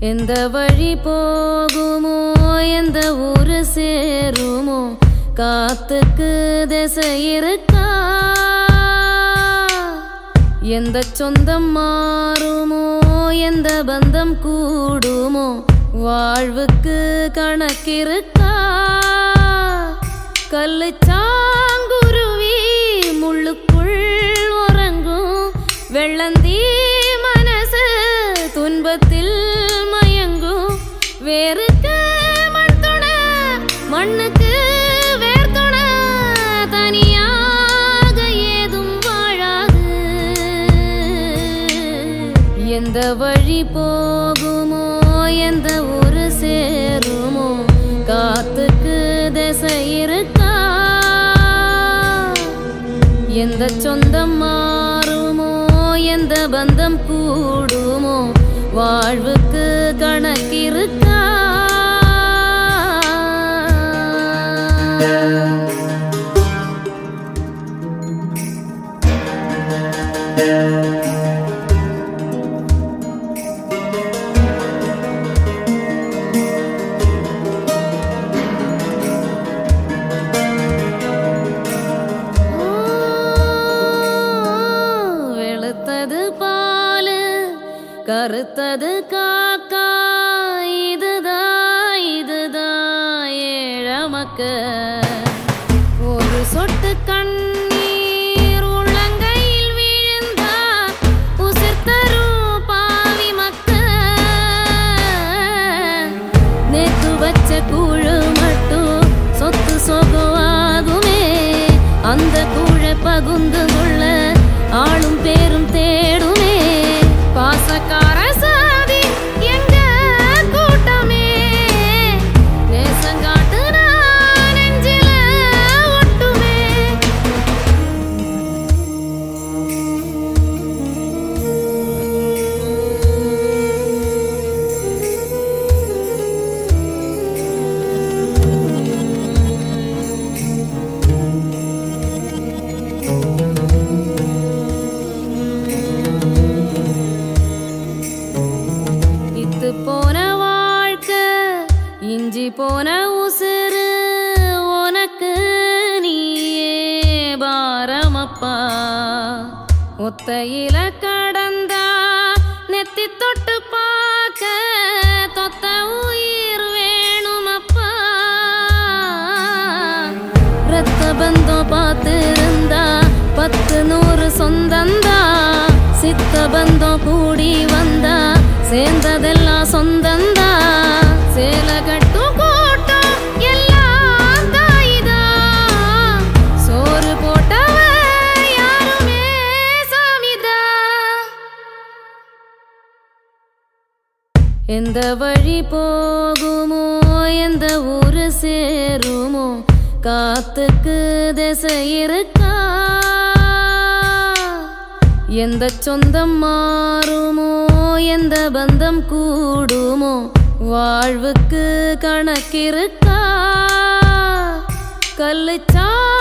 எந்த வழி போகுமோ எந்த ஊரு சேருமோ காத்துக்கு திசை இருக்கா எந்த சொந்தம் மாறுமோ எந்த பந்தம் கூடுமோ வாழ்வுக்கு கணக்கிருக்கா கல்லு சாங்குருவி முள்ளுக்குள் உறங்கும் வெள்ளந்தீ மனசு துன்பத்தில் மயங்கும் வேருக்கு மண் துண மண்ணுக்கு வேர் துண தனியாக ஏதும் வாழாது எந்த வழி போகுமோ எந்த ஊரு சேருமோ காத்துக்கு திசை இருக்கா எந்த சொந்தம் மாறுமோ எந்த பந்தம் கூடுமோ வாழ்வுக்கு கணக்கிருக்கா வெளுத்தது பாலு கருத்தது காக்கா இதுதான் இதுதான் ஏழமக்க ஒரு சொட்டு கண்ணீர் உள்ளங்கையில் விழுந்தா உசிர் தரும் பாவி மக்க நேத்து வச்ச கூழு மட்டும் சொத்து சொகுவாகுமே அந்த கூழ பகுந்து கொள்ள ஆளும் பேரும் தேடுமே பாசக்கார சாதி எங்க கூட்டமே நேசங்காட்டு நான் நெஞ்சில ஒட்டுமே இத்து போன வாழ்க்கை இஞ்சி போன உசுறு உனக்கு நீயே பாரமப்பா ஒத்தையில கடந்தா நெத்தி தொட்டு பார்க்க தொத்த உயிர் வேணுமப்பா ரத்த பந்தம் பார்த்திருந்தா பத்து நூறு சொந்தந்தா சித்த பந்தம் கூடி வந்தா சேர்ந்ததெல்லாம் சொந்தந்தா சேல கட்டும் கூட்டம் எல்லாம் தாயிதா சோறு போட்டவ யாருமே சாமிதா எந்த வழி போகுமோ எந்த ஊரு சேருமோ காத்துக்கு திசை இருக்கா எந்த சொந்தம் மாறுமோ எந்த பந்தம் கூடுமோ வாழ்வுக்கு கணக்கிருக்கா கல்லு சா